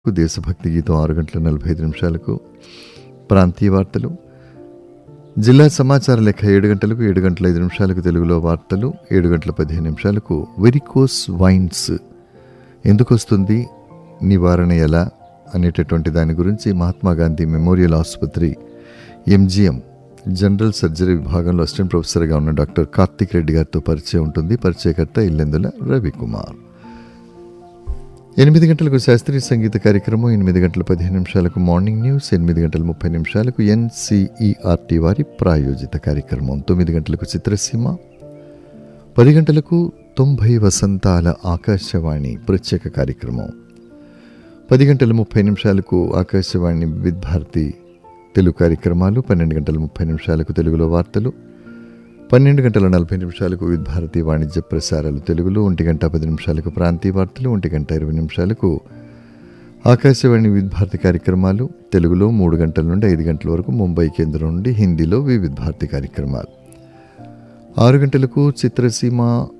దేశభక్తి గీతం ఆరు గంటల నలభై ఐదు నిమిషాలకు ప్రాంతీయ వార్తలు జిల్లా సమాచార లెక్క ఏడు గంటలకు ఏడు గంటల ఐదు నిమిషాలకు తెలుగులో వార్తలు ఏడు గంటల పదిహేను నిమిషాలకు వెరికోస్ వైన్స్ ఎందుకు వస్తుంది నివారణ ఎలా అనేటటువంటి దాని గురించి మహాత్మా గాంధీ మెమోరియల్ ఆసుపత్రి ఎంజిఎం జనరల్ సర్జరీ విభాగంలో అసిస్టెంట్ ప్రొఫెసర్గా ఉన్న డాక్టర్ కార్తిక్ రెడ్డి గారితో పరిచయం ఉంటుంది పరిచయకర్త ఇల్లెందుల రవికుమార్ ఎనిమిది గంటలకు శాస్త్రీయ సంగీత కార్యక్రమం ఎనిమిది గంటల పదిహేను నిమిషాలకు మార్నింగ్ న్యూస్ ఎనిమిది గంటల ముప్పై నిమిషాలకు ఎన్సిఈఆర్టీ వారి ప్రాయోజిత కార్యక్రమం తొమ్మిది గంటలకు చిత్రసీమ పది గంటలకు తొంభై వసంతాల ఆకాశవాణి ప్రత్యేక కార్యక్రమం పది గంటల ముప్పై నిమిషాలకు ఆకాశవాణి వివిధ్ భారతి తెలుగు కార్యక్రమాలు పన్నెండు గంటల ముప్పై నిమిషాలకు తెలుగులో వార్తలు పన్నెండు గంటల నలభై నిమిషాలకు వివిధ భారతి వాణిజ్య ప్రసారాలు తెలుగులో ఒంటి గంట పది నిమిషాలకు ప్రాంతీయ వార్తలు ఒంటి గంట ఇరవై నిమిషాలకు ఆకాశవాణి వివిధ భారతి కార్యక్రమాలు తెలుగులో మూడు గంటల నుండి ఐదు గంటల వరకు ముంబై కేంద్రం నుండి హిందీలో వివిధ భారతి కార్యక్రమాలు ఆరు గంటలకు చిత్రసీమ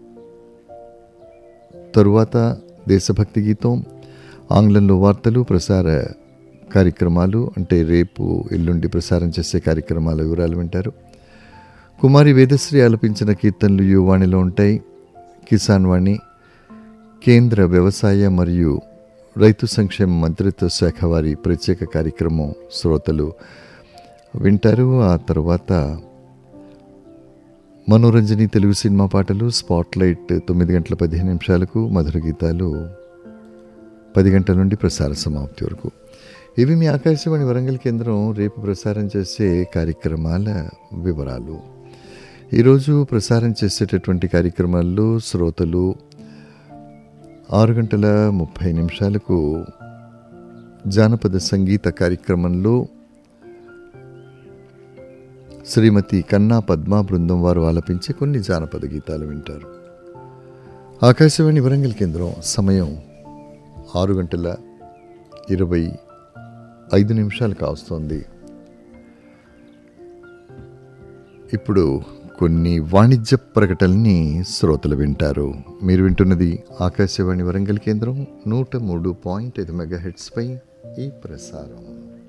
తరువాత దేశభక్తి గీతం ఆంగ్లంలో వార్తలు ప్రసార కార్యక్రమాలు అంటే రేపు ఎల్లుండి ప్రసారం చేసే కార్యక్రమాల వివరాలు వింటారు కుమారి వేదశ్రీ ఆలపించిన కీర్తనలు యువాణిలో ఉంటాయి కిసాన్ వాణి కేంద్ర వ్యవసాయ మరియు రైతు సంక్షేమ మంత్రిత్వ శాఖ వారి ప్రత్యేక కార్యక్రమం శ్రోతలు వింటారు ఆ తర్వాత మనోరంజని తెలుగు సినిమా పాటలు స్పాట్లైట్ తొమ్మిది గంటల పదిహేను నిమిషాలకు మధుర గీతాలు పది గంటల నుండి ప్రసార సమాప్తి వరకు ఇవి మీ ఆకాశవాణి వరంగల్ కేంద్రం రేపు ప్రసారం చేసే కార్యక్రమాల వివరాలు ఈరోజు ప్రసారం చేసేటటువంటి కార్యక్రమాల్లో శ్రోతలు ఆరు గంటల ముప్పై నిమిషాలకు జానపద సంగీత కార్యక్రమంలో శ్రీమతి కన్నా పద్మా బృందం వారు ఆలపించే కొన్ని జానపద గీతాలు వింటారు ఆకాశవాణి వరంగల్ కేంద్రం సమయం ఆరు గంటల ఇరవై ఐదు నిమిషాలు కావస్తోంది ఇప్పుడు కొన్ని వాణిజ్య ప్రకటనల్ని శ్రోతలు వింటారు మీరు వింటున్నది ఆకాశవాణి వరంగల్ కేంద్రం నూట మూడు పాయింట్ ఐదు మెగా హెడ్స్పై ఈ ప్రసారం